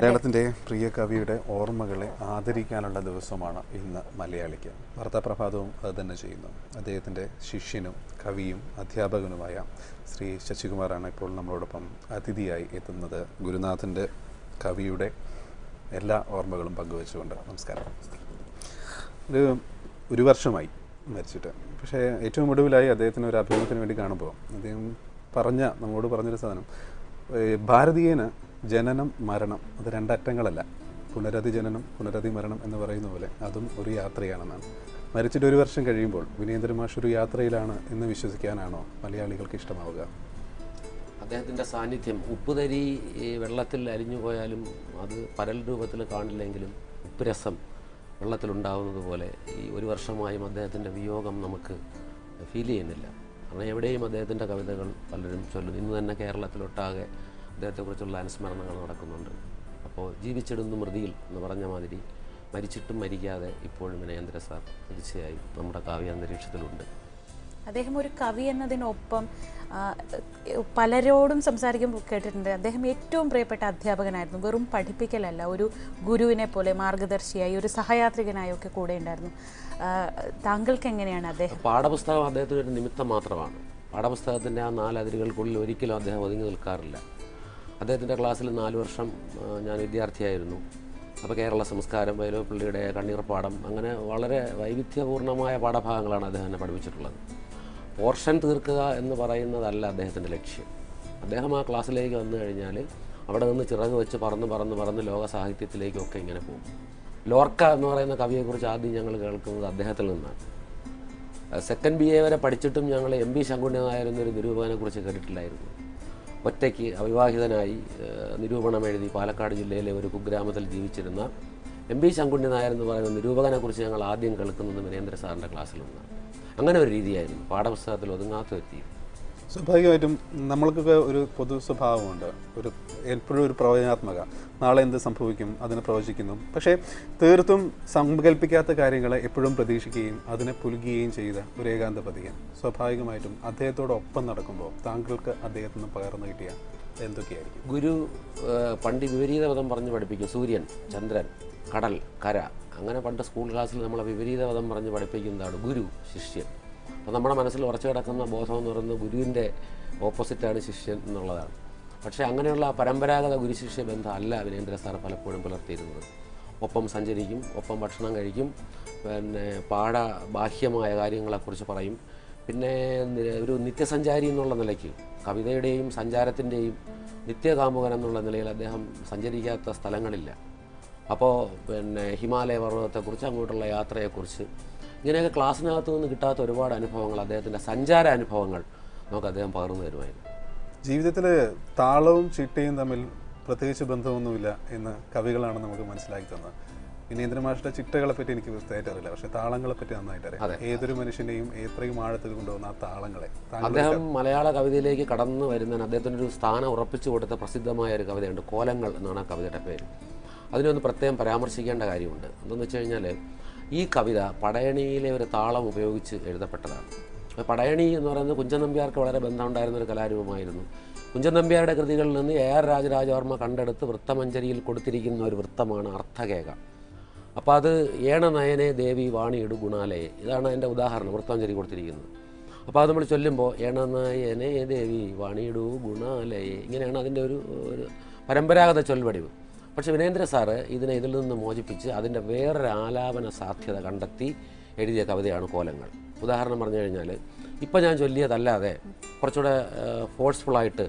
കേരളത്തിൻ്റെ പ്രിയ കവിയുടെ ഓർമ്മകളെ ആദരിക്കാനുള്ള ദിവസമാണ് ഇന്ന് മലയാളിക്ക് വാർത്താപ്രഭാതവും അത് തന്നെ ചെയ്യുന്നു അദ്ദേഹത്തിൻ്റെ ശിഷ്യനും കവിയും അധ്യാപകനുമായ ശ്രീ ശശികുമാറാണ് ഇപ്പോൾ നമ്മളോടൊപ്പം അതിഥിയായി എത്തുന്നത് ഗുരുനാഥൻ്റെ കവിയുടെ എല്ലാ ഓർമ്മകളും പങ്കുവെച്ചുകൊണ്ട് നമസ്കാരം ഒരു ഒരു വർഷമായി മരിച്ചിട്ട് പക്ഷേ ഏറ്റവും ഒടുവിലായി അദ്ദേഹത്തിന് ഒരു അഭിമുഖത്തിന് വേണ്ടി കാണുമ്പോൾ അദ്ദേഹം പറഞ്ഞ നമ്മോട് പറഞ്ഞൊരു സാധനം ഏഹ് ഭാരതീയന് ജനനം മരണം അത് രണ്ടറ്റങ്ങളല്ല പുനരധി ജനനം പുനരധി മരണം എന്ന് പറയുന്ന പോലെ അതും ഒരു യാത്രയാണെന്നാണ് മരിച്ചിട്ട് ഒരു വർഷം കഴിയുമ്പോൾ വിനേന്ദ്ര മാഷ് ഒരു യാത്രയിലാണ് എന്ന് വിശ്വസിക്കാനാണോ മലയാളികൾക്ക് ഇഷ്ടമാവുക അദ്ദേഹത്തിൻ്റെ സാന്നിധ്യം ഉപ്പുതരി ഈ വെള്ളത്തിൽ അലിഞ്ഞു പോയാലും അത് പരൽ രൂപത്തിൽ കാണില്ലെങ്കിലും ഉപ്പ് രസം വെള്ളത്തിലുണ്ടാവുന്നത് പോലെ ഈ ഒരു വർഷമായും അദ്ദേഹത്തിൻ്റെ വിയോഗം നമുക്ക് ഫീൽ ചെയ്യുന്നില്ല കാരണം എവിടെയും അദ്ദേഹത്തിൻ്റെ കവിതകൾ പലരും ചൊല്ലുന്നു ഇന്ന് തന്നെ കേരളത്തിലൊട്ടാകെ അദ്ദേഹത്തെക്കുറിച്ചുള്ള അനുസ്മരണങ്ങൾ നടക്കുന്നുണ്ട് അപ്പോൾ ജീവിച്ചിടുന്നു മൃതിയിൽ എന്ന് പറഞ്ഞ മാതിരി മരിച്ചിട്ടും മരിക്കാതെ ഇപ്പോഴും വിനയേന്ദ്ര സാർ തീർച്ചയായും നമ്മുടെ കാവ്യാന്തരീക്ഷത്തിലുണ്ട് അദ്ദേഹം ഒരു കവി എന്നതിനൊപ്പം ആ, പലരോടും സംസാരിക്കുമ്പോൾ കേട്ടിട്ടുണ്ട് അദ്ദേഹം ഏറ്റവും പ്രിയപ്പെട്ട അധ്യാപകനായിരുന്നു വെറും പഠിപ്പിക്കലല്ല ഒരു ഗുരുവിനെ പോലെ മാർഗദർശിയായി ഒരു സഹയാത്രികനായി ഒക്കെ കൂടെ ഉണ്ടായിരുന്നു ആ, താങ്കൾക്ക് എങ്ങനെയാണ് അദ്ദേഹം പാഠപുസ്തകം അദ്ദേഹത്തിന് ഒരു നിമിത്തം മാത്രമാണ് പാഠപുസ്തകത്തിൻ്റെ ആ നാലതിരുകൾക്കുള്ളിൽ ഒരിക്കലും അദ്ദേഹം ഒതുങ്ങി നിൽക്കാറില്ല അദ്ദേഹത്തിൻ്റെ ക്ലാസ്സിൽ നാല് വർഷം ആ, ഞാൻ വിദ്യാർത്ഥിയായിരുന്നു അപ്പോൾ കേരള സംസ്കാരം വൈലോപ്പിള്ളിയുടെ കണ്ണീർപ്പാടം അങ്ങനെ വളരെ വൈവിധ്യപൂർണ്ണമായ പാഠഭാഗങ്ങളാണ് അദ്ദേഹം എന്നെ പഠിപ്പിച്ചിട്ടുള്ളത് പോർഷൻ തീർക്കുക എന്ന് പറയുന്നതല്ല അദ്ദേഹത്തിൻ്റെ ലക്ഷ്യം അദ്ദേഹം ആ ക്ലാസ്സിലേക്ക് വന്നു കഴിഞ്ഞാൽ അവിടെ നിന്ന് ചിറക് വെച്ച് പറന്ന് പറന്ന് പറന്ന് ലോക സാഹിത്യത്തിലേക്കൊക്കെ ഇങ്ങനെ പോകും ലോർക്ക എന്ന് പറയുന്ന കവിയെക്കുറിച്ച് ആദ്യം ഞങ്ങൾ കേൾക്കുന്നത് അദ്ദേഹത്തിൽ നിന്നാണ് സെക്കൻഡ് ബി എ വരെ പഠിച്ചിട്ടും ഞങ്ങൾ എം ബി ശങ്കുണ്ണി നായർ എന്നൊരു നിരൂപകനെ കുറിച്ച് കേട്ടിട്ടില്ലായിരുന്നു ഒറ്റയ്ക്ക് അവിവാഹിതനായി ഏഹ്, നിരൂപണം എഴുതി പാലക്കാട് ജില്ലയിലെ ഒരു കുഗ്രാമത്തിൽ ജീവിച്ചിരുന്ന എം ബി ശങ്കുണ്ണി നായർ എന്ന് പറയുന്ന നിരൂപകനെ കുറിച്ച് ഞങ്ങൾ ആദ്യം കേൾക്കുന്നത് വിനേന്ദ്ര സാറിൻ്റെ ക്ലാസ്സിൽ നിന്നാണ് അങ്ങനെ ഒരു രീതിയായിരുന്നു പാഠപുസ്തകത്തിൽ ഒതുങ്ങാത്ത ഒരു രീതി സ്വാഭാവികമായിട്ടും നമ്മൾക്കൊക്കെ ഒരു പൊതു സ്വഭാവമുണ്ട് ഒരു എപ്പോഴും ഒരു പ്രവചനാത്മക നാളെ എന്ത് സംഭവിക്കും അതിനെ പ്രവചിക്കുന്നു പക്ഷേ തീർത്തും സങ്കല്പിക്കാത്ത കാര്യങ്ങളെ എപ്പോഴും പ്രതീക്ഷിക്കുകയും അതിനെ പുലുകുകയും ചെയ്ത ഒരു ഏകാന്ത പതികൻ സ്വാഭാവികമായിട്ടും അദ്ദേഹത്തോടൊപ്പം നടക്കുമ്പോൾ താങ്കൾക്ക് അദ്ദേഹത്തിൽ നിന്ന് പകർന്നു കിട്ടിയ എന്തൊക്കെയായിരിക്കും ഗുരു ഏഹ്, പണ്ട് വിപരീത പദം പറഞ്ഞ് പഠിപ്പിക്കും സൂര്യൻ ചന്ദ്രൻ കടൽ കര അങ്ങനെ പണ്ട് സ്കൂൾ ക്ലാസ്സിൽ നമ്മളെ വിപരീത പദം പറഞ്ഞ് പഠിപ്പിക്കുന്നതാണ് ഗുരു ശിഷ്യൻ അപ്പോൾ നമ്മുടെ മനസ്സിൽ ഉറച്ചു കിടക്കുന്ന ബോധം എന്ന് പറയുന്നത് ഗുരുവിൻ്റെ ഓപ്പോസിറ്റാണ് ശിഷ്യൻ എന്നുള്ളതാണ് പക്ഷേ അങ്ങനെയുള്ള പരമ്പരാഗത ഗുരുശിഷ്യ ബന്ധം അല്ല വിനേന്ദ്ര സാർ പലപ്പോഴും പുലർത്തിയിരുന്നത് ഒപ്പം സഞ്ചരിക്കും ഒപ്പം ഭക്ഷണം കഴിക്കും പിന്നെ പാഠ ബാഹ്യമായ കാര്യങ്ങളെക്കുറിച്ച് പറയും പിന്നെ നി- ഒരു നിത്യസഞ്ചാരി എന്നുള്ള നിലയ്ക്ക് കവിതയുടെയും സഞ്ചാരത്തിൻ്റെയും നിത്യകാമുകൻ എന്നുള്ള നിലയിൽ അദ്ദേഹം സഞ്ചരിക്കാത്ത സ്ഥലങ്ങളില്ല അപ്പോൾ പിന്നെ ഹിമാലയ പർവ്വതത്തെക്കുറിച്ച് അങ്ങോട്ടുള്ള യാത്രയെക്കുറിച്ച് ഇങ്ങനെയൊക്കെ ക്ലാസ്സിനകത്ത് നിന്ന് കിട്ടാത്ത ഒരുപാട് അനുഭവങ്ങൾ അദ്ദേഹത്തിൻ്റെ സഞ്ചാര അനുഭവങ്ങൾ നമുക്ക് അദ്ദേഹം പകർന്നു തരുമായിരുന്നു ജീവിതത്തിൽ താളവും ചിട്ടയും തമ്മിൽ പ്രത്യേകിച്ച് ബന്ധമൊന്നുമില്ല എന്ന് കവികളാണ് നമുക്ക് മനസ്സിലാക്കി തന്നത് വിനേന്ദ്ര മാഷിന്റെ ചിട്ടകളെ പറ്റി എനിക്ക് വ്യക്തമായിട്ട് അറിയില്ല പക്ഷെ താളങ്ങളെ പറ്റി നന്നായിട്ട് അറിയാം ഏതൊരു മനുഷ്യനെയും എത്രയും ആഴത്തിൽ കൊണ്ടുപോകുന്ന ആ താളങ്ങളെ താങ്കൾ അദ്ദേഹം മലയാള കവിതയിലേക്ക് കടന്നു വരുന്നതിന് അദ്ദേഹത്തിന് ഒരു സ്ഥാനം ഉറപ്പിച്ചു കൊടുത്ത പ്രസിദ്ധമായ ഒരു കവിതയുണ്ട് കോലങ്ങൾ എന്നാണ് ആ കവിതയുടെ പേര് അതിനൊന്ന് പ്രത്യേകം പരാമർശിക്കേണ്ട കാര്യമുണ്ട് എന്തെന്ന് വെച്ച് കഴിഞ്ഞാൽ ഈ കവിത പടയണിയിലെ ഒരു താളം ഉപയോഗിച്ച് എഴുതപ്പെട്ടതാണ് അപ്പോൾ പടയണി എന്ന് പറയുന്നത് കുഞ്ചൻ നമ്പ്യാർക്ക് വളരെ ബന്ധമുണ്ടായിരുന്ന ഒരു കലാരൂപമായിരുന്നു കുഞ്ചൻ നമ്പ്യാരുടെ കൃതികളിൽ നിന്ന് എ ആർ രാജരാജവർമ്മ കണ്ടെടുത്ത് വൃത്തമഞ്ജരിയിൽ കൊടുത്തിരിക്കുന്ന ഒരു വൃത്തമാണ് അർത്ഥകേക അപ്പോൾ അത് ഏണനയനെ ദേവി വാണിയിടു ഗുണാലയെ ഇതാണ് അതിൻ്റെ ഉദാഹരണം വൃത്താഞ്ജലി കൊടുത്തിരിക്കുന്നത് അപ്പോൾ അത് നമ്മൾ ചൊല്ലുമ്പോൾ ഏണനയനെ ദേവി വാണിയിടു ഗുണാലയെ ഇങ്ങനെയാണ് അതിൻ്റെ ഒരു ഒരു പരമ്പരാഗത ചൊൽവടിവ് പക്ഷേ വിനേന്ദ്ര സാറ് ഇതിനെ ഇതിൽ നിന്ന് മോചിപ്പിച്ച് അതിൻ്റെ വേറൊരു ആലാപന സാധ്യത കണ്ടെത്തി എഴുതിയ കവിതയാണ് കോലങ്ങൾ ഉദാഹരണം പറഞ്ഞു കഴിഞ്ഞാൽ ഇപ്പം ഞാൻ ചൊല്ലിയതല്ലാതെ കുറച്ചുകൂടെ ഫോഴ്സ്ഫുള്ളായിട്ട്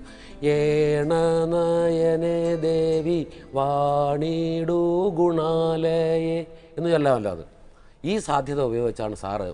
ഏണനയനെ ദേവി വാണിടു ഗുണാലയെ എന്ന് ചൊല്ലാമല്ലോ അത് ഈ സാധ്യത ഉപയോഗിച്ചാണ് സാറ്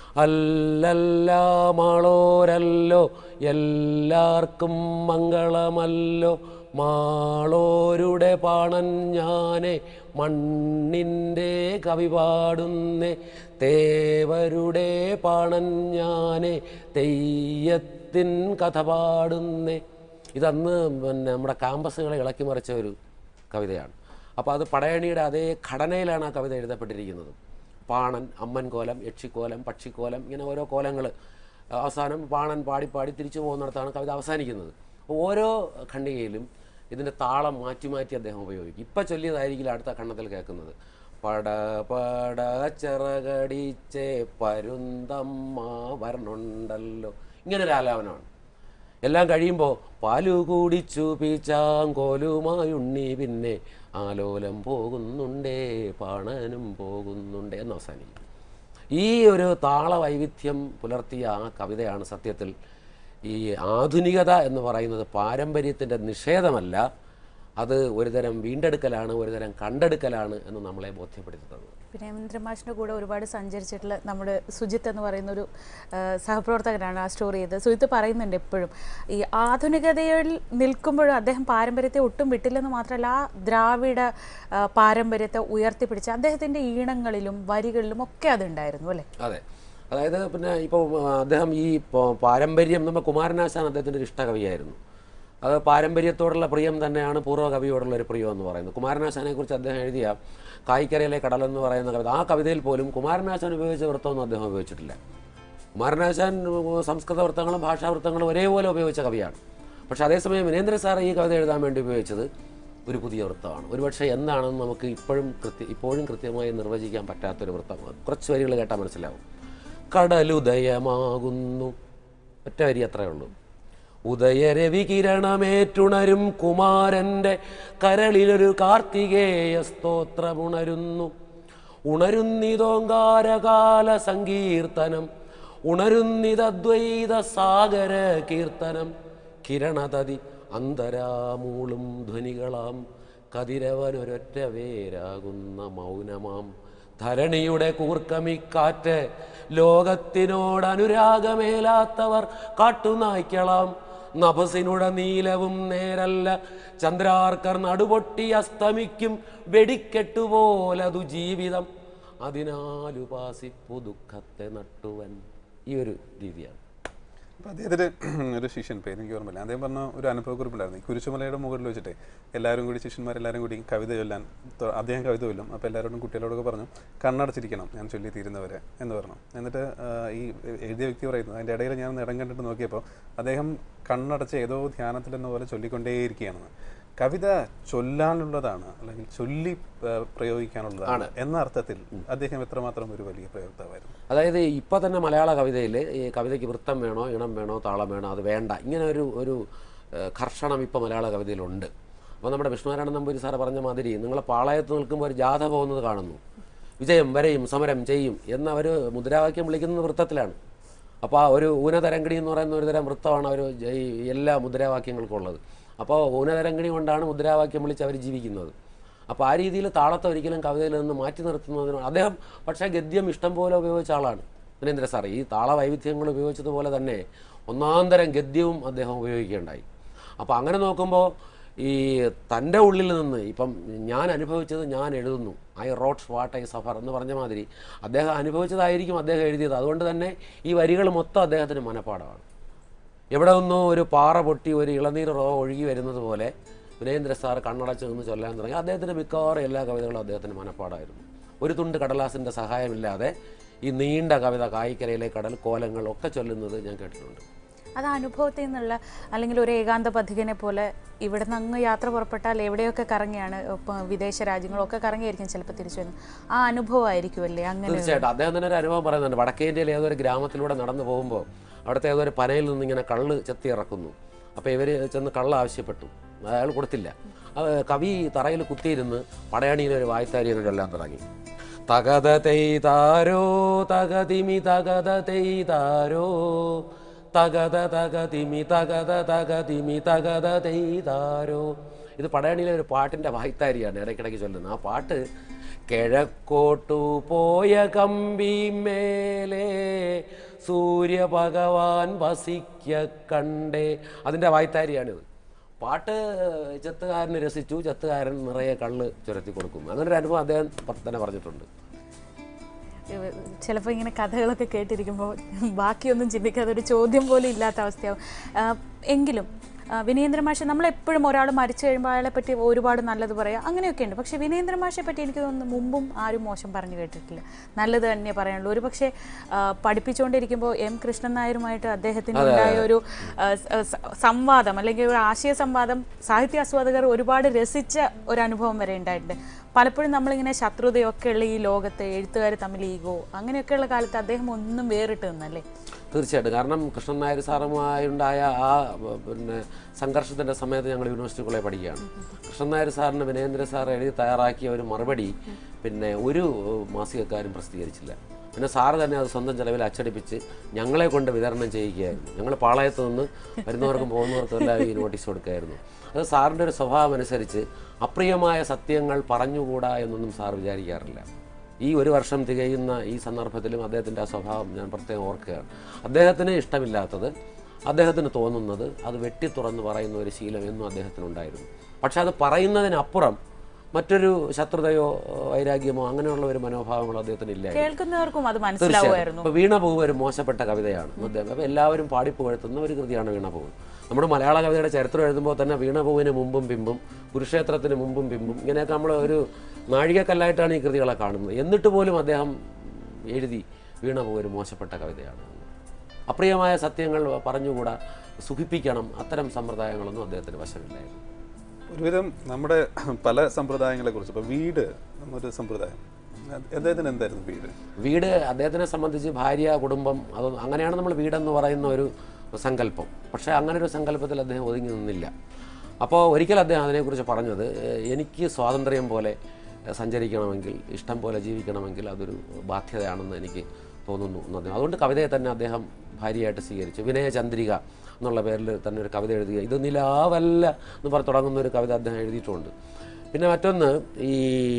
അല്ലല്ലാമാളോരല്ലോ എല്ലാവർക്കും മംഗളമല്ലോ മാളോരുടെ പാണൻ ഞാനെ മണ്ണിൻ്റെ കവി പാടുന്നേ തേവരുടെ പാണൻ ഞാനെ തെയ്യത്തിൻ കഥ പാടുന്നേ ഇതന്ന് പിന്നെ നമ്മുടെ ക്യാമ്പസുകളെ ഇളക്കി മറിച്ച ഒരു കവിതയാണ് അപ്പോൾ അത് പടയണിയുടെ അതേ ഘടനയിലാണ് ആ കവിത എഴുതപ്പെട്ടിരിക്കുന്നത് പാണൻ അമ്മൻ കോലം യക്ഷിക്കോലം പക്ഷിക്കോലം ഇങ്ങനെ ഓരോ കോലങ്ങൾ അവസാനം പാണൻ പാടി പാടി തിരിച്ചു പോകുന്നിടത്താണ് കവിത അവസാനിക്കുന്നത് ഓരോ ഖണ്ഡികയിലും ഇതിൻ്റെ താളം മാറ്റി മാറ്റി അദ്ദേഹം ഉപയോഗിക്കും ഇപ്പം ചൊല്ലിയതായിരിക്കില്ല അടുത്ത കണ്ണത്തിൽ കേൾക്കുന്നത് പട പട ചിറകടിച്ചേ പരുന്തമ്മ വരണുണ്ടല്ലോ ഇങ്ങനൊരു ആലാപനമാണ് എല്ലാം കഴിയുമ്പോൾ പാലു കുടിച്ചു പീച്ചാങ്കോലുമായുണ്ണി പിന്നെ ആലോലം പോകുന്നുണ്ടേ പാണനും പോകുന്നുണ്ടേ എന്ന് അവസാനിക്കും ഈ ഒരു താളവൈവിധ്യം പുലർത്തിയ ആ കവിതയാണ് സത്യത്തിൽ ഈ ആധുനികത എന്ന് പറയുന്നത് പാരമ്പര്യത്തിൻ്റെ നിഷേധമല്ല അത് ഒരുതരം വീണ്ടെടുക്കലാണ് ഒരുതരം കണ്ടെടുക്കലാണ് എന്ന് നമ്മളെ ബോധ്യപ്പെടുത്തി തന്നത് പിന്നെ ഇന്ദ്രമാഷിൻ്റെ കൂടെ ഒരുപാട് സഞ്ചരിച്ചിട്ടുള്ള നമ്മുടെ സുജിത്ത് എന്ന് പറയുന്ന ഒരു ആ, സഹപ്രവർത്തകനാണ് ആ സ്റ്റോറി ചെയ്തത് സുജിത്ത് പറയുന്നുണ്ട് എപ്പോഴും ഈ ആധുനികതയിൽ നിൽക്കുമ്പോഴും അദ്ദേഹം പാരമ്പര്യത്തെ ഒട്ടും വിട്ടില്ലെന്ന് മാത്രമല്ല ആ ദ്രാവിഡ ആ, പാരമ്പര്യത്തെ ഉയർത്തിപ്പിടിച്ച് അദ്ദേഹത്തിൻ്റെ ഈണങ്ങളിലും വരികളിലും ഒക്കെ അതുണ്ടായിരുന്നു അല്ലേ അതെ അതായത് പിന്നെ ഇപ്പോൾ അദ്ദേഹം ഈ പ- പാരമ്പര്യം നമ്മൾ കുമാരനാശാൻ അദ്ദേഹത്തിൻ്റെ ഒരു ഇഷ്ടകവിയായിരുന്നു അത് പാരമ്പര്യത്തോടുള്ള പ്രിയം തന്നെയാണ് പൂർവ്വ കവിയോടുള്ള ഒരു പ്രിയം എന്ന് പറയുന്നത് കുമാരനാശാനെ കുറിച്ച് അദ്ദേഹം എഴുതിയ കായ്ക്കരയിലെ കടൽ എന്ന് പറയുന്ന കവിത ആ കവിതയിൽ പോലും കുമാരനാശാൻ ഉപയോഗിച്ച വൃത്തമൊന്നും അദ്ദേഹം ഉപയോഗിച്ചിട്ടില്ല കുമാരനാശാൻ ഉം, സംസ്കൃത വൃത്തങ്ങളും ഭാഷാവൃത്തങ്ങളും ഒരേപോലെ ഉപയോഗിച്ച കവിയാണ് പക്ഷേ അതേസമയം വിനേന്ദ്ര സാർ ഈ കവിത എഴുതാൻ വേണ്ടി ഉപയോഗിച്ചത് ഒരു പുതിയ വൃത്തമാണ് ഒരുപക്ഷെ എന്താണെന്ന് നമുക്ക് ഇപ്പോഴും കൃത്യ ഇപ്പോഴും കൃത്യമായി നിർവചിക്കാൻ പറ്റാത്തൊരു വൃത്തമാണ് കുറച്ച് വരികൾ കേട്ടാൽ മനസ്സിലാവും കടലുദയമാകുന്നു ഒറ്റ വരി അത്രേ ഉള്ളൂ ഉദയരവി കിരണമേറ്റുണരും കുമാരന്റെ കരളിലൊരു കാർത്തികേയ സ്തോത്രമുണരുന്നു ഉണരുന്നിതോങ്കാരകാല സങ്കീർത്തനം ഉണരുന്നിതദ്വൈത സാഗര കീർത്തനം കിരണതതി അന്തരാമൂളും ധ്വനികളാം കതിരവനൊരൊറ്റ വേരാകുന്ന മൗനമാം ധരണിയുടെ കൂർക്കമിക്കാറ്റ് ലോകത്തിനോട് അനുരാഗമേലാത്തവർ കാട്ടുനായ്ക്കളാം നഭസിനുട നീലവും നേരല്ല ചന്ദ്രാർക്കർ നടുപൊട്ടി അസ്തമിക്കും വെടിക്കെട്ടുപോലതു ജീവിതം അതിനാലുപാസിപ്പു ദുഃഖത്തെ നട്ടുവൻ ഈ ഒരു രീതിയാണ് അപ്പോൾ അദ്ദേഹത്തിൻ്റെ ഒരു ശിഷ്യൻ പേര് എനിക്ക് ഓർമ്മയില്ല അദ്ദേഹം പറഞ്ഞ ഒരു അനുഭവക്കുറിപ്പുണ്ടായിരുന്നു ഈ കുരിശുമലയുടെ മുകളിൽ വെച്ചിട്ട് എല്ലാവരും കൂടി ശിഷ്യന്മാരെല്ലാവരും കൂടി കവിത ചൊല്ലാൻ തൊ- അദ്ദേഹം കവിത ചൊല്ലും അപ്പോൾ എല്ലാവരോടും കുട്ടികളോടൊക്കെ പറഞ്ഞു കണ്ണടച്ചിരിക്കണം ഞാൻ ചൊല്ലി തീരുന്നവരെ എന്ന് പറഞ്ഞു എന്നിട്ട് ആ, ഈ എഴുതിയ വ്യക്തി പറയുന്നത് അതിൻ്റെ ഇടയിൽ ഞാൻ ഇടം കണ്ടിട്ട് നോക്കിയപ്പോൾ അദ്ദേഹം കണ്ണടച്ച് ഏതോ ധ്യാനത്തിലെന്ന പോലെ ചൊല്ലിക്കൊണ്ടേയിരിക്കുകയാണെന്ന് കവിത ചൊല്ലാനുള്ളതാണ് അല്ലെങ്കിൽ ചൊല്ലി ആ, പ്രയോഗിക്കാനുള്ളതാണ് എന്ന അർത്ഥത്തിൽ അദ്ദേഹം എത്രമാത്രം ഒരു വലിയ പ്രയോക്താവായിരുന്നു അതായത് ഇപ്പോൾ തന്നെ മലയാള കവിതയിൽ ഈ കവിതയ്ക്ക് വൃത്തം വേണോ ഇണം വേണോ താളം വേണോ അത് വേണ്ട ഇങ്ങനെ ഒരു ഒരു ഏഹ്, കർഷണം ഇപ്പോൾ മലയാള കവിതയിലുണ്ട് അപ്പോൾ നമ്മുടെ വിഷ്ണുനാരായണ നമ്പൂരി സാറ് പറഞ്ഞ മാതിരി നിങ്ങൾ പാളയത്ത് നിൽക്കുമ്പോൾ ഒരു ജാഥ പോകുന്നത് കാണുന്നു വിജയം വരെയും സമരം ചെയ്യും എന്ന അവർ മുദ്രാവാക്യം വിളിക്കുന്നത് വൃത്തത്തിലാണ് അപ്പോൾ ആ ഒരു ഊനതരംഗിണി എന്ന് പറയുന്ന ഒരു തരം വൃത്തമാണ് അവർ ഈ എല്ലാ മുദ്രാവാക്യങ്ങൾക്കും ഉള്ളത് അപ്പോൾ ഊനതരംഗിണി കൊണ്ടാണ് മുദ്രാവാക്യം വിളിച്ച് അവർ ജീവിക്കുന്നത് അപ്പോൾ ആ രീതിയിൽ താളത്തെ ഒരിക്കലും കവിതയിൽ നിന്ന് മാറ്റി നിർത്തുന്നതിന് അദ്ദേഹം പക്ഷേ ഗദ്യം ഇഷ്ടം പോലെ ഉപയോഗിച്ച ആളാണ് സുരേന്ദ്ര സാർ ഈ താള വൈവിധ്യങ്ങൾ ഉപയോഗിച്ചതുപോലെ തന്നെ ഒന്നാന്തരം ഗദ്യവും അദ്ദേഹം ഉപയോഗിക്കുകയുണ്ടായി അപ്പോൾ അങ്ങനെ നോക്കുമ്പോൾ ഈ തൻ്റെ ഉള്ളിൽ നിന്ന് ഇപ്പം ഞാൻ അനുഭവിച്ചത് ഞാൻ എഴുതുന്നു I wrote what I suffer എന്ന് പറഞ്ഞ മാതിരി അദ്ദേഹം അനുഭവിച്ചതായിരിക്കും അദ്ദേഹം എഴുതിയത് അതുകൊണ്ട് തന്നെ ഈ വരികൾ മൊത്തം അദ്ദേഹത്തിന് മനപ്പാടമാണ് എവിടെ നിന്നോ ഒരു പാറ പൊട്ടി ഒരു ഇളനീർ റോ ഒഴുകി വരുന്നത് പോലെ വിനയേന്ദ്ര സാർ കണ്ണടച്ച് നിന്ന് ചൊല്ലാൻ തുടങ്ങി അദ്ദേഹത്തിൻ്റെ മിക്കവാറും എല്ലാ കവിതകളും അദ്ദേഹത്തിന് മനപ്പാടായിരുന്നു ഒരു തുണ്ട് കടലാസിൻ്റെ സഹായമില്ലാതെ ഈ നീണ്ട കവിത കായിക്കരയിലെ കടൽ കോലങ്ങൾ ഒക്കെ ചൊല്ലുന്നത് ഞാൻ കേട്ടിട്ടുണ്ട് അത് അനുഭവത്തിൽ നിന്നുള്ള അല്ലെങ്കിൽ ഒരു ഏകാന്ത പഥികനെ പോലെ ഇവിടെ നിന്ന് അങ്ങ് യാത്ര പുറപ്പെട്ടാൽ എവിടെയൊക്കെ കറങ്ങിയാണ് ഇപ്പം വിദേശ രാജ്യങ്ങളൊക്കെ കറങ്ങിയായിരിക്കും ചിലപ്പോൾ തിരിച്ചു വരുന്നത് ആ അനുഭവമായിരിക്കുമല്ലേ അങ്ങനെ തീർച്ചയായിട്ടും അദ്ദേഹം തന്നെ ഒരു അനുഭവം പറയുന്നുണ്ട് വടക്കേ ഇന്ത്യയിലെ ഏതൊരു ഗ്രാമത്തിലൂടെ നടന്നു പോകുമ്പോൾ അവിടുത്തെ ഏതൊരു പനയിൽ നിന്ന് ഇങ്ങനെ കള്ള് ചെത്തി ഇറക്കുന്നു അപ്പോൾ ഇവർ ചെന്ന് കള്ള് ആവശ്യപ്പെട്ടു അയാൾ കൊടുത്തില്ല അത് കവി തറയിൽ കുത്തിയിരുന്ന് പടയണിയിലെ ഒരു വായ്ത്താരിയെ ചൊല്ലാൻ തുടങ്ങി തകത തെയ്താരോ തകതിമി തകത തെയ്താരോ തകത തകതിമി തകത തകതിമി തകത തെയ്താരോ ഇത് പടയണിയിലെ ഒരു പാട്ടിൻ്റെ വായ്ത്താരിയാണ് ഇടയ്ക്കിടയ്ക്ക് ചൊല്ലുന്നത് ആ പാട്ട് കിഴക്കോട്ടു പോയ കമ്പി മേലെ സൂര്യഭഗവാൻ വസിക്ക കണ്ടേ അതിൻ്റെ വായ്ത്താരിയാണിത് പാട്ട് ചെത്തുകാരന് രസിച്ചു ചെത്തുകാരൻ നിറയെ കള്ള് ചുരത്തി കൊടുക്കും അങ്ങനെ ഒരു അനുഭവം അദ്ദേഹം പ- തന്നെ പറഞ്ഞിട്ടുണ്ട് ചിലപ്പോൾ ഇങ്ങനെ കഥകളൊക്കെ കേട്ടിരിക്കുമ്പോൾ ബാക്കിയൊന്നും ചിന്തിക്കാതെ ഒരു ചോദ്യം പോലും ഇല്ലാത്ത അവസ്ഥയാവും ആ, എങ്കിലും ആ, വിനയേന്ദ്ര മാഷെ നമ്മളെപ്പോഴും ഒരാൾ മരിച്ചു കഴിയുമ്പോൾ അയാളെ പറ്റി ഒരുപാട് നല്ലത് പറയാം അങ്ങനെയൊക്കെ ഉണ്ട് പക്ഷേ വിനയേന്ദ്ര മാഷെ പറ്റി എനിക്ക് തോന്നുന്നു മുമ്പും ആരും മോശം പറഞ്ഞു കേട്ടിട്ടില്ല നല്ലത് തന്നെ പറയാനുള്ളൂ ഒരു പക്ഷേ ആ, പഠിപ്പിച്ചുകൊണ്ടിരിക്കുമ്പോൾ എം കൃഷ്ണൻ നായരുമായിട്ട് അദ്ദേഹത്തിന് ഉണ്ടായ ഒരു ആ, സ- സ- സംവാദം അല്ലെങ്കിൽ ഒരു ആശയ സംവാദം സാഹിത്യ ആസ്വാദകർ ഒരുപാട് രസിച്ച ഒരു അനുഭവം വരെ ഉണ്ടായിട്ടുണ്ട് പലപ്പോഴും നമ്മളിങ്ങനെ ശത്രുതയൊക്കെ ഉള്ള ഈ ലോകത്ത് എഴുത്തുകാർ തമ്മിൽ ഈഗോ അങ്ങനെയൊക്കെയുള്ള കാലത്ത് അദ്ദേഹം ഒന്നും വേറിട്ട് നിന്നല്ലേ തീർച്ചയായിട്ടും കാരണം കൃഷ്ണൻ നായർ സാറുമായുണ്ടായ ആ ബ- പിന്നെ സംഘർഷത്തിൻ്റെ സമയത്ത് ഞങ്ങൾ യൂണിവേഴ്സിറ്റി കോളേജ് പഠിക്കുകയാണ് കൃഷ്ണൻ നായർ സാറിന് വിനേന്ദ്ര സാർ എഴുതി തയ്യാറാക്കിയ ഒരു മറുപടി പിന്നെ ഒരു മാസികക്കാരും പ്രസിദ്ധീകരിച്ചില്ല പിന്നെ സാറ് തന്നെ അത് സ്വന്തം ചെലവിൽ അച്ചടിപ്പിച്ച് ഞങ്ങളെ കൊണ്ട് വിതരണം ചെയ്യുകയായിരുന്നു ഞങ്ങൾ പാളയത്ത് നിന്ന് വരുന്നവർക്കും പോകുന്നവർക്കും എല്ലാം ഈ നോട്ടീസ് കൊടുക്കുകയായിരുന്നു അത് സാറിൻ്റെ ഒരു സ്വഭാവം അനുസരിച്ച് അപ്രിയമായ സത്യങ്ങൾ പറഞ്ഞുകൂടാ എന്നൊന്നും സാർ വിചാരിക്കാറില്ല ഈ ഒരു വർഷം തികയുന്ന ഈ സന്ദർഭത്തിലും അദ്ദേഹത്തിൻ്റെ ആ സ്വഭാവം ഞാൻ പ്രത്യേകം ഓർക്കുകയാണ് അദ്ദേഹത്തിന് ഇഷ്ടമില്ലാത്തത് അദ്ദേഹത്തിന് തോന്നുന്നത് അത് വെട്ടി തുറന്ന് പറയുന്ന ഒരു ശീലം എന്നും അദ്ദേഹത്തിനുണ്ടായിരുന്നു പക്ഷെ അത് പറയുന്നതിനപ്പുറം മറ്റൊരു ശത്രുതയോ വൈരാഗ്യമോ അങ്ങനെയുള്ള ഒരു മനോഭാവങ്ങളോ അദ്ദേഹത്തിന് ഇല്ലായിരുന്നു കേൾക്കുന്നവർക്കും അത് തീർച്ചയായും മനസ്സിലാവുമായിരുന്നു ഇപ്പോൾ വീണപൂവ് ഒരു മോശപ്പെട്ട കവിതയാണ് അദ്ദേഹം അപ്പോൾ എല്ലാവരും പാടിപ്പുകഴ്ത്തുന്ന ഒരു കൃതിയാണ് വീണപൂവ് നമ്മുടെ മലയാള കവിതയുടെ ചരിത്രം എഴുതുമ്പോൾ തന്നെ വീണപൂവിന് മുമ്പും പിമ്പും കുരുക്ഷേത്രത്തിന് മുമ്പും പിമ്പും ഇങ്ങനെയൊക്കെ നമ്മൾ ഒരു നാഴികക്കല്ലായിട്ടാണ് ഈ കൃതികളെ കാണുന്നത് എന്നിട്ട് പോലും അദ്ദേഹം എഴുതി വീണപൂവ് ഒരു മോശപ്പെട്ട കവിതയാണ് അപ്രിയമായ സത്യങ്ങൾ പറഞ്ഞുകൂടാ സുഖിപ്പിക്കണം അത്തരം സമ്പ്രദായങ്ങളൊന്നും അദ്ദേഹത്തിന് വശമില്ലായിരുന്നു ഒരുവിധം നമ്മുടെ പല സമ്പ്രദായങ്ങളെക്കുറിച്ച് ഇപ്പോൾ വീട് എന്നൊരു സമ്പ്രദായം അത് അദ്ദേഹത്തിന് എന്തായിരുന്നു വീട് വീട് അദ്ദേഹത്തിനെ സംബന്ധിച്ച് ഭാര്യ കുടുംബം അത് അങ്ങനെയാണ് നമ്മൾ വീടെന്ന് പറയുന്ന ഒരു സങ്കല്പം പക്ഷേ അങ്ങനെ ഒരു സങ്കല്പത്തിൽ അദ്ദേഹം ഒതുങ്ങി നിന്നില്ല അപ്പോൾ ഒരിക്കൽ അദ്ദേഹം അതിനെക്കുറിച്ച് പറഞ്ഞത് "ഏഹ്, എനിക്ക് സ്വാതന്ത്ര്യം പോലെ ഏഹ്, സഞ്ചരിക്കണമെങ്കിൽ ഇഷ്ടം പോലെ ജീവിക്കണമെങ്കിൽ അതൊരു ബാധ്യതയാണെന്ന് എനിക്ക് തോന്നുന്നു എന്ന് അദ്ദേഹം അതുകൊണ്ട് കവിതയെ തന്നെ അദ്ദേഹം ഭാര്യയായിട്ട് സ്വീകരിച്ചു വിനയചന്ദ്രിക എന്നുള്ള പേരിൽ തന്നെ ഒരു കവിത എഴുതുക ഇത് നിലാവല്ല എന്ന് പറഞ്ഞ് തുടങ്ങുന്ന ഒരു കവിത അദ്ദേഹം എഴുതിയിട്ടുണ്ട് പിന്നെ മറ്റൊന്ന് ഈ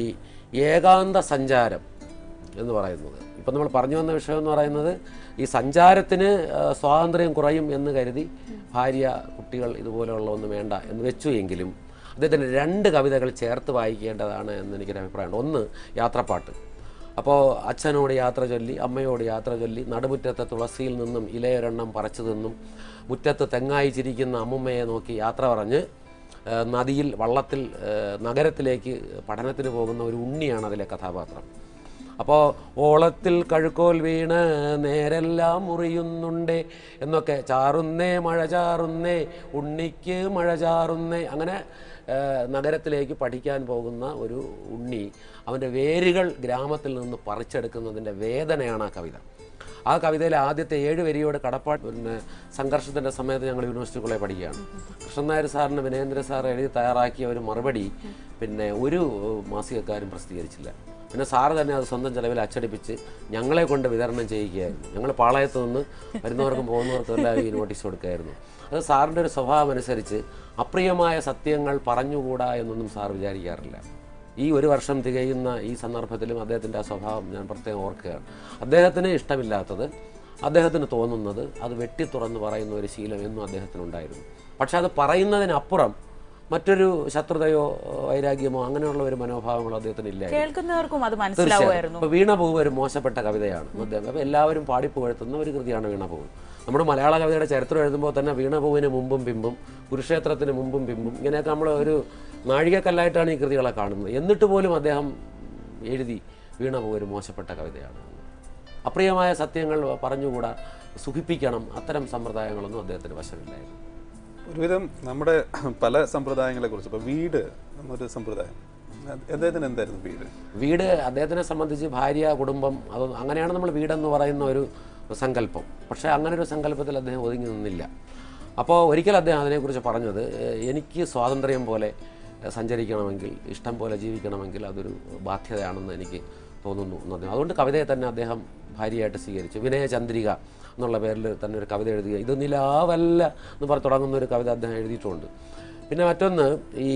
ഏകാന്ത സഞ്ചാരം എന്ന് പറയുന്നത് ഇപ്പം നമ്മൾ പറഞ്ഞു വന്ന വിഷയം എന്ന് പറയുന്നത് ഈ സഞ്ചാരത്തിന് ആ, സ്വാതന്ത്ര്യം കുറയും എന്ന് കരുതി ഭാര്യ കുട്ടികൾ ഇതുപോലെയുള്ള ഒന്നും വേണ്ട എന്ന് വെച്ചു എങ്കിലും അദ്ദേഹത്തിന് രണ്ട് കവിതകൾ ചേർത്ത് വായിക്കേണ്ടതാണ് എന്ന് എനിക്കൊരു അഭിപ്രായമുണ്ട് ഒന്ന് യാത്രപ്പാട്ട് അപ്പോൾ അച്ഛനോട് യാത്ര ചൊല്ലി അമ്മയോട് യാത്ര ചൊല്ലി നടുമുറ്റത്തെ തുളസിയിൽ നിന്നും ഇലയൊരെണ്ണം പറിച്ചു നിന്നും മുറ്റത്ത് തെങ്ങായി ചിരിക്കുന്ന അമ്മുമ്മയെ നോക്കി യാത്ര പറഞ്ഞ് ആ, നദിയിൽ വള്ളത്തിൽ ആ, നഗരത്തിലേക്ക് പഠനത്തിന് പോകുന്ന ഒരു ഉണ്ണിയാണ് അതിലെ കഥാപാത്രം അപ്പോൾ ഓളത്തിൽ കഴുക്കോൽ വീണ് നേരെല്ലാം മുറിയുന്നുണ്ടേ എന്നൊക്കെ ചാറുന്നേ മഴ ചാറുന്നേ ഉണ്ണിക്ക് മഴ ചാറുന്നേ അങ്ങനെ ആ, നഗരത്തിലേക്ക് പഠിക്കാൻ പോകുന്ന ഒരു ഉണ്ണി അവൻ്റെ വേരുകൾ ഗ്രാമത്തിൽ നിന്ന് പറിച്ചെടുക്കുന്നതിൻ്റെ വേദനയാണ് ആ കവിത ആ കവിതയിലെ ആദ്യത്തെ ഏഴ് വരിയോട് കടപ്പാട് പിന്നെ സംഘർഷത്തിൻ്റെ സമയത്ത് ഞങ്ങൾ യൂണിവേഴ്സിറ്റി കോളേജ് പഠിക്കുകയാണ് കൃഷ്ണൻ നായർ സാറിന് വിനേന്ദ്ര സാർ എഴുതി തയ്യാറാക്കിയ ഒരു മറുപടി പിന്നെ ഒരു മാസികക്കാരും പ്രസിദ്ധീകരിച്ചില്ല പിന്നെ സാറ് തന്നെ അത് സ്വന്തം ചെലവിൽ അച്ചടിപ്പിച്ച് ഞങ്ങളെ കൊണ്ട് വിതരണം ചെയ്യുകയായിരുന്നു ഞങ്ങൾ പാളയത്ത് നിന്ന് വരുന്നവർക്കും പോകുന്നവർക്കും എല്ലാം ഈ നോട്ടീസ് കൊടുക്കുകയായിരുന്നു അത് സാറിൻ്റെ ഒരു സ്വഭാവം അനുസരിച്ച് അപ്രിയമായ സത്യങ്ങൾ പറഞ്ഞുകൂടാ എന്നൊന്നും സാർ വിചാരിക്കാറില്ല ഈ ഒരു വർഷം തികയുന്ന ഈ സന്ദർഭത്തിലും അദ്ദേഹത്തിൻ്റെ ആ സ്വഭാവം ഞാൻ പ്രത്യേകം ഓർക്കുകയാണ് അദ്ദേഹത്തിന് ഇഷ്ടമില്ലാത്തത് അദ്ദേഹത്തിന് തോന്നുന്നത് അത് വെട്ടി തുറന്ന് പറയുന്ന ഒരു ശീലം എന്നും അദ്ദേഹത്തിനുണ്ടായിരുന്നു പക്ഷെ അത് പറയുന്നതിനപ്പുറം മറ്റൊരു ശത്രുതയോ വൈരാഗ്യമോ അങ്ങനെയുള്ള ഒരു മനോഭാവങ്ങളോ അദ്ദേഹത്തിന് ഇല്ലായിരുന്നു കേൾക്കുന്നവർക്കും അത് തീർച്ചയായും മനസ്സിലാവുമായിരുന്നു ഇപ്പോൾ വീണപൂവ് ഒരു മോശപ്പെട്ട കവിതയാണ് അദ്ദേഹം അപ്പോൾ എല്ലാവരും പാടിപ്പുകഴ്ത്തുന്ന ഒരു കൃതിയാണ് വീണപൂവ് നമ്മുടെ മലയാള കവിതയുടെ ചരിത്രം എഴുതുമ്പോൾ തന്നെ വീണപൂവിന് മുമ്പും പിമ്പും കുരുക്ഷേത്രത്തിന് മുമ്പും പിമ്പും ഇങ്ങനെയൊക്കെ നമ്മൾ ഒരു നാഴികക്കല്ലായിട്ടാണ് ഈ കൃതികളെ കാണുന്നത് എന്നിട്ട് പോലും അദ്ദേഹം എഴുതി വീണപൂവ് ഒരു മോശപ്പെട്ട കവിതയാണ് അപ്രിയമായ സത്യങ്ങൾ പറഞ്ഞുകൂടാ സുഖിപ്പിക്കണം അത്തരം സമ്പ്രദായങ്ങളൊന്നും അദ്ദേഹത്തിന് വശമില്ലായിരുന്നു ഒരുവിധം നമ്മുടെ പല സമ്പ്രദായങ്ങളെക്കുറിച്ച് ഇപ്പോൾ വീട് എന്നൊരു സമ്പ്രദായം അത് അദ്ദേഹത്തിന് എന്തായിരുന്നു വീട് വീട് അദ്ദേഹത്തിനെ സംബന്ധിച്ച് ഭാര്യ കുടുംബം അത് അങ്ങനെയാണ് നമ്മൾ വീടെന്ന് പറയുന്ന ഒരു സങ്കല്പം പക്ഷേ അങ്ങനെ ഒരു സങ്കല്പത്തിൽ അദ്ദേഹം ഒതുങ്ങി നിന്നില്ല അപ്പോൾ ഒരിക്കൽ അദ്ദേഹം അതിനെക്കുറിച്ച് പറഞ്ഞത് "ഏഹ്, എനിക്ക് സ്വാതന്ത്ര്യം പോലെ ഏഹ്, സഞ്ചരിക്കണമെങ്കിൽ ഇഷ്ടം പോലെ ജീവിക്കണമെങ്കിൽ അതൊരു ബാധ്യതയാണെന്ന് എനിക്ക് തോന്നുന്നു എന്ന് അദ്ദേഹം അതുകൊണ്ട് കവിതയെ തന്നെ അദ്ദേഹം ഭാര്യയായിട്ട് സ്വീകരിച്ചു വിനയചന്ദ്രിക എന്നുള്ള പേരിൽ തന്നെ ഒരു കവിത എഴുതുക ഇത് നിലാവല്ല എന്ന് പറഞ്ഞ് തുടങ്ങുന്ന ഒരു കവിത അദ്ദേഹം എഴുതിയിട്ടുണ്ട് പിന്നെ മറ്റൊന്ന് ഈ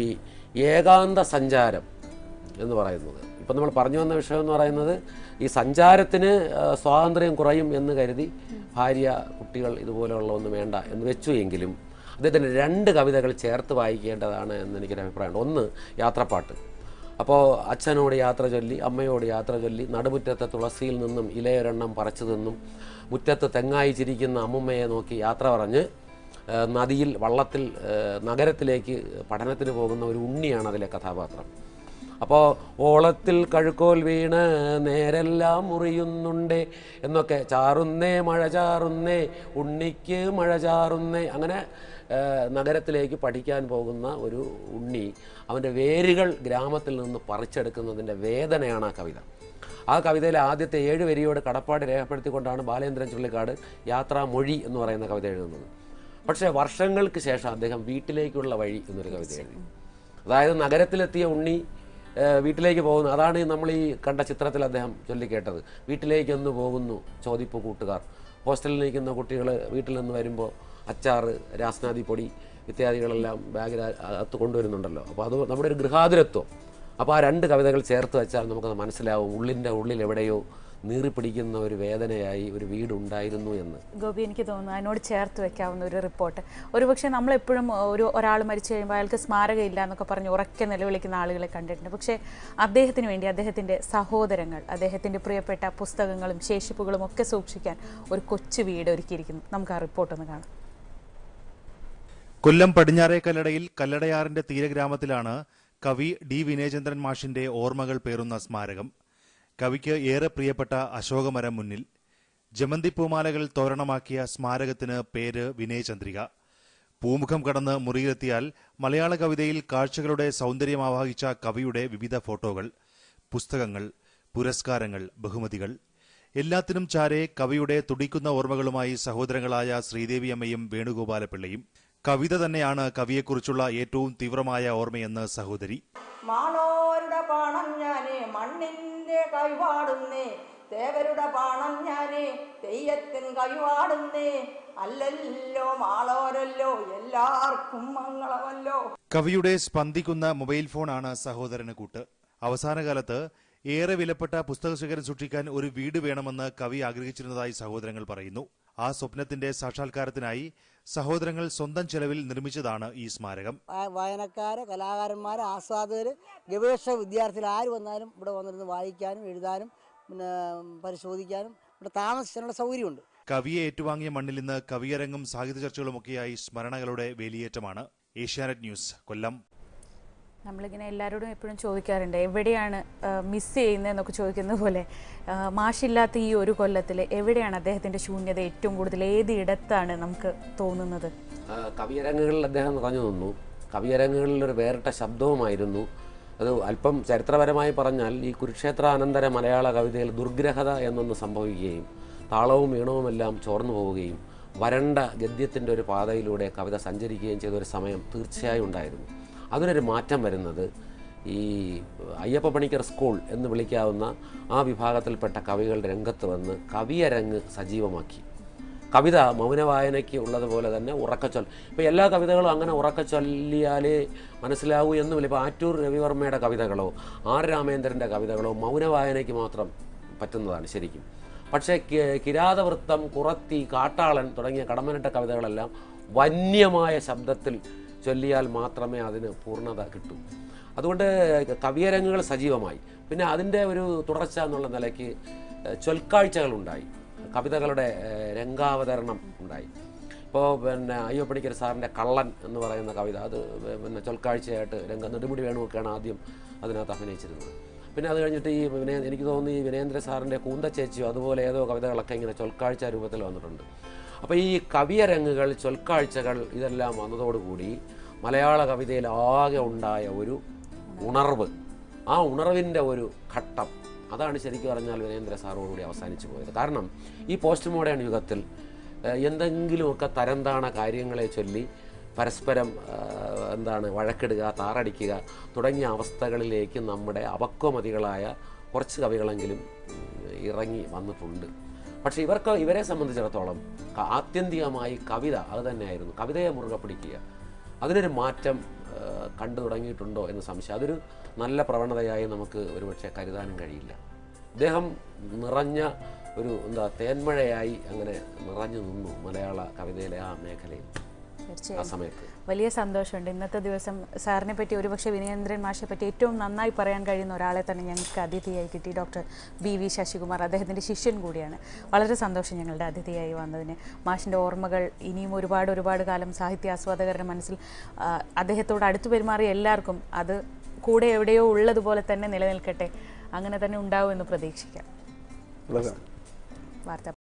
ഏകാന്ത സഞ്ചാരം എന്ന് പറയുന്നത് ഇപ്പം നമ്മൾ പറഞ്ഞു വന്ന വിഷയം എന്ന് പറയുന്നത് ഈ സഞ്ചാരത്തിന് ആ, സ്വാതന്ത്ര്യം കുറയും എന്ന് കരുതി ഭാര്യ കുട്ടികൾ ഇതുപോലെയുള്ള ഒന്നും വേണ്ട എന്ന് വെച്ചു എങ്കിലും അദ്ദേഹത്തിന് രണ്ട് കവിതകൾ ചേർത്ത് വായിക്കേണ്ടതാണ് എന്ന് എനിക്കൊരു അഭിപ്രായമുണ്ട് ഒന്ന് യാത്രപ്പാട്ട് അപ്പോൾ അച്ഛനോട് യാത്ര ചൊല്ലി അമ്മയോട് യാത്ര ചൊല്ലി നടുമുറ്റത്തെ തുളസിയിൽ നിന്നും ഇലയൊരെണ്ണം പറിച്ചു നിന്നും മുറ്റത്ത് തെങ്ങായി ചിരിക്കുന്ന അമ്മുമ്മയെ നോക്കി യാത്ര പറഞ്ഞ് ആ, നദിയിൽ വള്ളത്തിൽ ആ, നഗരത്തിലേക്ക് പഠനത്തിന് പോകുന്ന ഒരു ഉണ്ണിയാണ് അതിലെ കഥാപാത്രം അപ്പോൾ ഓളത്തിൽ കഴുക്കോൽ വീണ് നേരെല്ലാം മുറിയുന്നുണ്ടേ എന്നൊക്കെ ചാറുന്നേ മഴ ചാറുന്നേ ഉണ്ണിക്ക് മഴ ചാറുന്നേ അങ്ങനെ ആ, നഗരത്തിലേക്ക് പഠിക്കാൻ പോകുന്ന ഒരു ഉണ്ണി അവൻ്റെ വേരുകൾ ഗ്രാമത്തിൽ നിന്ന് പറിച്ചെടുക്കുന്നതിൻ്റെ വേദനയാണ് ആ കവിത ആ കവിതയിലെ ആദ്യത്തെ ഏഴ് വരിയോട് കടപ്പാട് രേഖപ്പെടുത്തിക്കൊണ്ടാണ് ബാലേന്ദ്രൻ ചുള്ളിക്കാട് യാത്രാമൊഴി എന്ന് പറയുന്ന കവിത എഴുതുന്നത് പക്ഷേ വർഷങ്ങൾക്ക് ശേഷം അദ്ദേഹം വീട്ടിലേക്കുള്ള വഴി എന്നൊരു കവിത എഴുതി അതായത് നഗരത്തിലെത്തിയ ഉണ്ണി ആ, വീട്ടിലേക്ക് പോകുന്നു അതാണ് നമ്മൾ ഈ കണ്ട ചിത്രത്തിൽ അദ്ദേഹം ചൊല്ലിക്കേട്ടത് വീട്ടിലേക്ക് ഒന്ന് പോകുന്നു ചോദിപ്പ് കൂട്ടുകാർ ഹോസ്റ്റലിൽ നിൽക്കുന്ന കുട്ടികൾ വീട്ടിൽ നിന്ന് വരുമ്പോൾ അച്ചാറ് രാസ്നാദി പൊടി ഇത്യാദികളെല്ലാം ബാഗിൽ അകത്ത് കൊണ്ടുവരുന്നുണ്ടല്ലോ അപ്പോൾ അത് നമ്മുടെ ഒരു ഗൃഹാതുരത്വം അപ്പോൾ ആ രണ്ട് കവിതകൾ ചേർത്ത് വെച്ചാൽ നമുക്കത് മനസ്സിലാവും ഉള്ളിൻ്റെ ഉള്ളിൽ എവിടെയോ നീറിപ്പിടിക്കുന്ന ഒരു വേദനയായി ഒരു വീടുണ്ടായിരുന്നു എന്ന് ഗോപി എനിക്ക് തോന്നുന്നു അതിനോട് ചേർത്ത് വെക്കാവുന്ന ഒരു റിപ്പോർട്ട് ഒരുപക്ഷെ നമ്മളെപ്പോഴും ഒരു ഒരാൾ മരിച്ചു കഴിയുമ്പോൾ അയാൾക്ക് സ്മാരകം ഇല്ല എന്നൊക്കെ പറഞ്ഞ് ഉറക്കെ നിലവിളിക്കുന്ന ആളുകളെ കണ്ടിട്ടുണ്ട് പക്ഷേ അദ്ദേഹത്തിന് വേണ്ടി അദ്ദേഹത്തിൻ്റെ സഹോദരങ്ങൾ അദ്ദേഹത്തിൻ്റെ പ്രിയപ്പെട്ട പുസ്തകങ്ങളും ശേഷിപ്പുകളും ഒക്കെ സൂക്ഷിക്കാൻ ഒരു കൊച്ചു വീട് ഒരുക്കിയിരിക്കുന്നു നമുക്ക് ആ റിപ്പോർട്ട് ഒന്ന് കാണാം കൊല്ലം പടിഞ്ഞാറേ കല്ലടയിൽ കല്ലടയാറിന്റെ തീരഗ്രാമത്തിലാണ് കവി ഡി വിനയചന്ദ്രൻ മാഷിന്റെ ഓർമ്മകൾ പേറുന്ന സ്മാരകം കവിക്ക് ഏറെ പ്രിയപ്പെട്ട അശോകമരം മുന്നിൽ ജമന്തി പൂമാലകൾ തോരണമാക്കിയ സ്മാരകത്തിന് പേര് വിനയചന്ദ്രിക പൂമുഖം കടന്ന് മുറിയിലെത്തിയാൽ മലയാള കവിതയിൽ കാഴ്ചകളുടെ സൗന്ദര്യം ആവാഹിച്ച കവിയുടെ വിവിധ ഫോട്ടോകൾ പുസ്തകങ്ങൾ പുരസ്കാരങ്ങൾ ബഹുമതികൾ എല്ലാത്തിനും ചാരെ കവിയുടെ തുടിക്കുന്ന ഓർമ്മകളുമായി സഹോദരങ്ങളായ ശ്രീദേവിയമ്മയും വേണുഗോപാലപിള്ളയും കവിത തന്നെയാണ് കവിയെക്കുറിച്ചുള്ള ഏറ്റവും തീവ്രമായ ഓർമ്മയെന്ന് സഹോദരി മാണോരുടെ പാണം ഞാന് മണ്ണിന്റെ കൈവാടുന്നേ ദേവരുടെ പാണം ഞാന് തെയ്യത്തിൻ കൈവാടുന്നേ അല്ലല്ലോ മാളോരല്ലോ എല്ലാവർക്കും മംഗളമല്ലോ കവിയുടെ സ്പന്ദിക്കുന്ന മൊബൈൽ ഫോണാണ് സഹോദരന് കൂട്ട് അവസാനകാലത്ത് ഏറെ വിലപ്പെട്ട പുസ്തകശേഖരം സൂക്ഷിക്കാൻ ഒരു വീട് വേണമെന്ന് കവി ആഗ്രഹിച്ചിരുന്നതായി സഹോദരങ്ങൾ പറയുന്നു ആ സ്വപ്നത്തിന്റെ സാക്ഷാത്കാരത്തിനായി സഹോദരങ്ങൾ സ്വന്തം ചെലവിൽ നിർമ്മിച്ചതാണ് ഈ സ്മാരകം വാ- വായനക്കാര് കലാകാരന്മാർ ആസ്വാദകർ ഗവേഷക വിദ്യാർത്ഥികൾ ആര് വന്നാലും ഇവിടെ വന്നിരുന്ന് വായിക്കാനും എഴുതാനും പിന്നെ പരിശോധിക്കാനും ഇവിടെ താമസിക്കാനുള്ള സൗകര്യമുണ്ട് കവിയെ ഏറ്റുവാങ്ങിയ മണ്ണിൽ നിന്ന് കവിയരങ്ങും സാഹിത്യ ചർച്ചകളുമൊക്കെയായി സ്മരണകളുടെ വേലിയേറ്റമാണ് ഏഷ്യാനെറ്റ് ന്യൂസ് കൊല്ലം നമ്മളിങ്ങനെ എല്ലാവരോടും എപ്പോഴും ചോദിക്കാറുണ്ട് എവിടെയാണ് മിസ് ചെയ്യുന്നതെന്നൊക്കെ ചോദിക്കുന്ന പോലെ ആ, മാഷില്ലാത്ത ഈ ഒരു കൊല്ലത്തിൽ എവിടെയാണ് അദ്ദേഹത്തിൻ്റെ ശൂന്യത ഏറ്റവും കൂടുതൽ ഏത് ഇടത്താണ് നമുക്ക് തോന്നുന്നത് ആ, കവിയരങ്ങുകളിൽ അദ്ദേഹം നിറഞ്ഞു നിന്നു കവിയരങ്ങുകളിൽ ഒരു വേറിട്ട ശബ്ദവുമായിരുന്നു അത് അല്പം ചരിത്രപരമായി പറഞ്ഞാൽ ഈ കുരുക്ഷേത്ര അനന്തര മലയാള കവിതയിൽ ദുർഗ്രഹത എന്നൊന്ന് സംഭവിക്കുകയും താളവും ഈണവുമെല്ലാം ചോർന്നു പോവുകയും വരണ്ട ഗദ്യത്തിൻ്റെ ഒരു പാതയിലൂടെ കവിത സഞ്ചരിക്കുകയും ചെയ്ത ഒരു സമയം തീർച്ചയായും ഉണ്ടായിരുന്നു അതിനൊരു മാറ്റം വരുന്നത് ഈ അയ്യപ്പ പണിക്കർ സ്കൂൾ എന്ന് വിളിക്കാവുന്ന ആ വിഭാഗത്തിൽപ്പെട്ട കവികൾ രംഗത്ത് വന്ന് കവിയരങ്ങ് സജീവമാക്കി കവിത മൗനവായനയ്ക്ക് ഉള്ളതുപോലെ തന്നെ ഉറക്കച്ചൊൽ ഇപ്പോൾ എല്ലാ കവിതകളും അങ്ങനെ ഉറക്കച്ചൊല്ലിയാലേ മനസ്സിലാവൂ എന്നുമില്ല ഇപ്പോൾ ആറ്റൂർ രവിവർമ്മയുടെ കവിതകളോ ആർ രാമേന്ദ്രൻ്റെ കവിതകളോ മൗനവായനയ്ക്ക് മാത്രം പറ്റുന്നതാണ് ശരിക്കും പക്ഷേ കി- കിരാതവൃത്തം കുറത്തി കാട്ടാളൻ തുടങ്ങിയ കടമ്മനിട്ട കവിതകളെല്ലാം വന്യമായ ശബ്ദത്തിൽ ചൊല്ലിയാൽ മാത്രമേ അതിന് പൂർണ്ണത കിട്ടൂ അതുകൊണ്ട് കവിയരങ്ങുകൾ സജീവമായി പിന്നെ അതിൻ്റെ ഒരു തുടർച്ച എന്നുള്ള നിലയ്ക്ക് ഏഹ്, ചൊൽക്കാഴ്ചകളുണ്ടായി കവിതകളുടെ ഏഹ്, രംഗാവതരണം ഉണ്ടായി ഇപ്പോൾ പിന്നെ അയ്യപ്പണിക്കർ സാറിൻ്റെ കള്ളൻ എന്ന് പറയുന്ന കവിത അത് പിന്നെ ചൊൽക്കാഴ്ചയായിട്ട് രംഗ നെടുമുടി വേണുവൊക്കെയാണ് ആദ്യം അതിനകത്ത് അഭിനയിച്ചിരുന്നത് പിന്നെ അത് കഴിഞ്ഞിട്ട് ഈ വിനയ എനിക്ക് തോന്നുന്നു ഈ വിനേന്ദ്ര സാറിൻ്റെ കൂന്തച്ചേച്ചിയോ അതുപോലെ ഏതോ കവിതകളൊക്കെ ഇങ്ങനെ ചൊൽക്കാഴ്ച രൂപത്തിൽ വന്നിട്ടുണ്ട് അപ്പോൾ ഈ കവിയരങ്ങുകൾ ചൊൽക്കാഴ്ചകൾ ഇതെല്ലാം വന്നതോടുകൂടി മലയാള കവിതയിൽ ആകെ ഉണ്ടായ ഒരു ഉണർവ് ആ ഉണർവിൻ്റെ ഒരു ഘട്ടം അതാണ് ശരിക്കും പറഞ്ഞാൽ വിനേന്ദ്ര സാറോടുകൂടി അവസാനിച്ചു പോയത് കാരണം ഈ പോസ്റ്റ് മോഡേൺ യുഗത്തിൽ ഏഹ്, എന്തെങ്കിലുമൊക്കെ തരംതാണ കാര്യങ്ങളെ ചൊല്ലി പരസ്പരം ഏഹ്, എന്താണ് വഴക്കിടുക താറടിക്കുക തുടങ്ങിയ അവസ്ഥകളിലേക്ക് നമ്മുടെ അപക്വമതികളായ കുറച്ച് കവികളെങ്കിലും ഉം, ഇറങ്ങി വന്നിട്ടുണ്ട് പക്ഷേ ഇവർക്ക് ഇവരെ സംബന്ധിച്ചിടത്തോളം ക- ആത്യന്തികമായി കവിത അത് തന്നെയായിരുന്നു കവിതയെ മുറുകെ പിടിക്കുക അതിനൊരു മാറ്റം ആ, കണ്ടു തുടങ്ങിയിട്ടുണ്ടോ എന്ന് സംശയം അതൊരു നല്ല പ്രവണതയായി നമുക്ക് ഒരുപക്ഷെ കരുതാനും കഴിയില്ല അദ്ദേഹം നിറഞ്ഞ ഒരു എന്താ തേന്മഴയായി അങ്ങനെ നിറഞ്ഞു നിന്നു മലയാള കവിതയിലെ ആ മേഖലയിൽ ആ തീർച്ചയായും സമയത്ത് വലിയ സന്തോഷമുണ്ട് ഇന്നത്തെ ദിവസം സാറിനെ പറ്റി ഒരുപക്ഷെ വിനയേന്ദ്രൻ മാഷെ പറ്റി ഏറ്റവും നന്നായി പറയാൻ കഴിയുന്ന ഒരാളെ തന്നെ ഞങ്ങൾക്ക് അതിഥിയായി കിട്ടി ഡോക്ടർ ബി വി ശശികുമാർ അദ്ദേഹത്തിൻ്റെ ശിഷ്യൻ കൂടിയാണ് വളരെ സന്തോഷം ഞങ്ങളുടെ അതിഥിയായി വന്നതിന് മാഷിൻ്റെ ഓർമ്മകൾ ഇനിയും ഒരുപാട് ഒരുപാട് കാലം സാഹിത്യാസ്വാദകരുടെ മനസ്സിൽ ആ, അദ്ദേഹത്തോട് അടുത്തു പെരുമാറിയ എല്ലാവർക്കും അത് കൂടെ എവിടെയോ ഉള്ളതുപോലെ തന്നെ നിലനിൽക്കട്ടെ അങ്ങനെ തന്നെ ഉണ്ടാവുമെന്ന് പ്രതീക്ഷിക്കാം വളരെ വാർത്ത